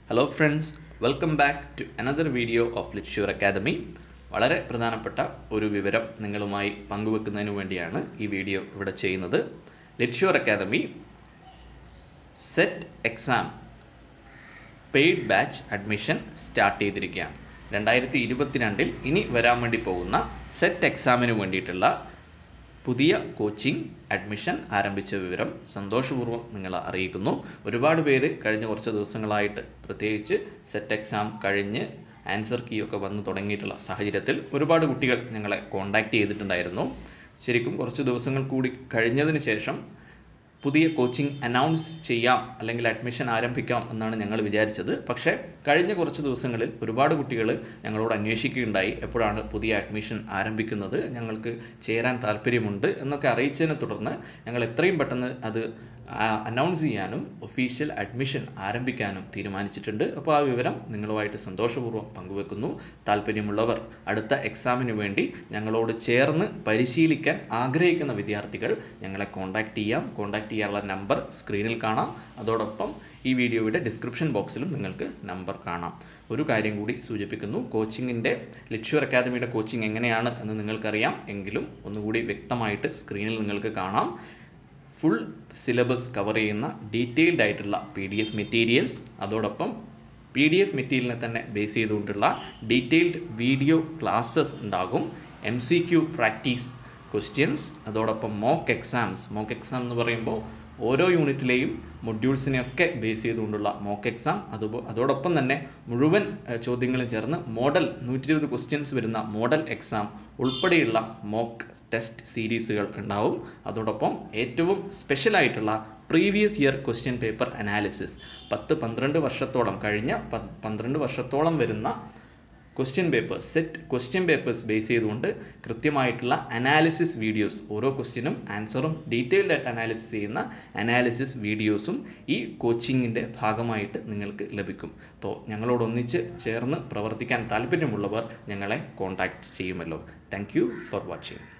hello friends welcome back to another video of ലിറ്റ്ഷ്യൂർ academy വളരെ പ്രധാനപ്പെട്ട ഒരു വിവരം നിങ്ങളുമായി പങ്കുവെക്കുന്നതിന് വേണ്ടിയാണ് ഈ വീഡിയോ ഇവിടെ ചെയ്യുന്നത് ലിറ്റ്ഷ്യൂർ academy SET exam paid batch admission start ചെയ്തിരിക്കുകയാണ് രണ്ടായിരത്തി ഇരുപത്തിരണ്ടിൽ ഇനി വരാൻ വേണ്ടി പോകുന്ന സെറ്റ് എക്സാമിന് വേണ്ടിയിട്ടുള്ള പുതിയ കോച്ചിങ് അഡ്മിഷൻ ആരംഭിച്ച വിവരം സന്തോഷപൂർവ്വം നിങ്ങളെ അറിയിക്കുന്നു ഒരുപാട് പേര് കഴിഞ്ഞ കുറച്ച് ദിവസങ്ങളായിട്ട് പ്രത്യേകിച്ച് സെറ്റ് എക്സാം കഴിഞ്ഞ് ആൻസർ കീ ഒക്കെ വന്നു തുടങ്ങിയിട്ടുള്ള സാഹചര്യത്തിൽ ഒരുപാട് കുട്ടികൾ ഞങ്ങളെ കോൺടാക്റ്റ് ചെയ്തിട്ടുണ്ടായിരുന്നു ശരിക്കും കുറച്ച് ദിവസങ്ങൾ കൂടി കഴിഞ്ഞതിന് ശേഷം പുതിയ കോച്ചിങ് അനൗൺസ് ചെയ്യാം അല്ലെങ്കിൽ അഡ്മിഷൻ ആരംഭിക്കാം എന്നാണ് ഞങ്ങൾ വിചാരിച്ചത് പക്ഷേ കഴിഞ്ഞ കുറച്ച് ദിവസങ്ങളിൽ ഒരുപാട് കുട്ടികൾ ഞങ്ങളോട് അന്വേഷിക്കുകയുണ്ടായി എപ്പോഴാണ് പുതിയ അഡ്മിഷൻ ആരംഭിക്കുന്നത് ഞങ്ങൾക്ക് ചേരാൻ താല്പര്യമുണ്ട് എന്നൊക്കെ അറിയിച്ചതിനെ തുടർന്ന് ഞങ്ങൾ എത്രയും പെട്ടെന്ന് അത് അനൗൺസ് ചെയ്യാനും ഒഫീഷ്യൽ അഡ്മിഷൻ ആരംഭിക്കാനും തീരുമാനിച്ചിട്ടുണ്ട് അപ്പോൾ ആ വിവരം നിങ്ങളുമായിട്ട് സന്തോഷപൂർവ്വം പങ്കുവെക്കുന്നു താല്പര്യമുള്ളവർ അടുത്ത എക്സാമിന് വേണ്ടി ഞങ്ങളോട് ചേർന്ന് പരിശീലിക്കാൻ ആഗ്രഹിക്കുന്ന വിദ്യാർത്ഥികൾ ഞങ്ങളെ കോൺടാക്റ്റ് ചെയ്യാം കോൺടാക്റ്റ് ചെയ്യാനുള്ള നമ്പർ സ്ക്രീനിൽ കാണാം അതോടൊപ്പം ഈ വീഡിയോയുടെ ഡിസ്ക്രിപ്ഷൻ ബോക്സിലും നിങ്ങൾക്ക് നമ്പർ കാണാം ഒരു കാര്യം കൂടി സൂചിപ്പിക്കുന്നു കോച്ചിങ്ങിൻ്റെ ലിറ്റ്ഷ്യൂർ അക്കാദമിയുടെ കോച്ചിങ് എങ്ങനെയാണ് എന്ന് നിങ്ങൾക്കറിയാം എങ്കിലും ഒന്നുകൂടി വ്യക്തമായിട്ട് സ്ക്രീനിൽ നിങ്ങൾക്ക് കാണാം ഫുൾ സിലബസ് കവർ ചെയ്യുന്ന ഡീറ്റെയിൽഡ് ആയിട്ടുള്ള പി ഡി എഫ് മെറ്റീരിയൽസ് അതോടൊപ്പം പി ഡി എഫ് മെറ്റീരിയലിനെ തന്നെ ബേസ് ചെയ്തുകൊണ്ടുള്ള ഡീറ്റെയിൽഡ് വീഡിയോ ക്ലാസ്സസ് ഉണ്ടാകും M C Q practice questions അതോടൊപ്പം മോക്ക് എക്സാംസ് മോക്ക് എക്സാം എന്ന് പറയുമ്പോൾ ഓരോ യൂണിറ്റിലെയും മൊഡ്യൂൾസിനെയൊക്കെ ബേസ് ചെയ്തുകൊണ്ടുള്ള മോക്ക് എക്സാം അതുപോ അതോടൊപ്പം തന്നെ മുഴുവൻ ഏഹ്, ചോദ്യങ്ങളും ചേർന്ന് മോഡൽ നൂറ്റി ഇരുപത് ക്വസ്റ്റ്യൻസ് വരുന്ന മോഡൽ എക്സാം ഉൾപ്പെടെയുള്ള മോക്ക് ടെസ്റ്റ് സീരീസുകൾ ഉണ്ടാവും അതോടൊപ്പം ഏറ്റവും സ്പെഷ്യലായിട്ടുള്ള previous year question paper analysis പത്ത് പന്ത്രണ്ട് വർഷത്തോളം കഴിഞ്ഞ പ- പന്ത്രണ്ട് വർഷത്തോളം വരുന്ന question papers SET question papers base ചെയ്തുകൊണ്ട് കൃത്യമായിട്ടുള്ള അനാലിസിസ് വീഡിയോസ് ഓരോ ക്വസ്റ്റ്യനും ആൻസറും ഡീറ്റെയിൽഡ് ആയിട്ട് അനാലിസിസ് ചെയ്യുന്ന അനാലിസിസ് വീഡിയോസും ഈ കോച്ചിങ്ങിൻ്റെ ഭാഗമായിട്ട് നിങ്ങൾക്ക് ലഭിക്കും അപ്പോൾ ഞങ്ങളോടൊന്നിച്ച് ചേർന്ന് പ്രവർത്തിക്കാൻ താല്പര്യമുള്ളവർ ഞങ്ങളെ കോൺടാക്റ്റ് ചെയ്യുമല്ലോ താങ്ക് യു ഫോർ വാച്ചിങ്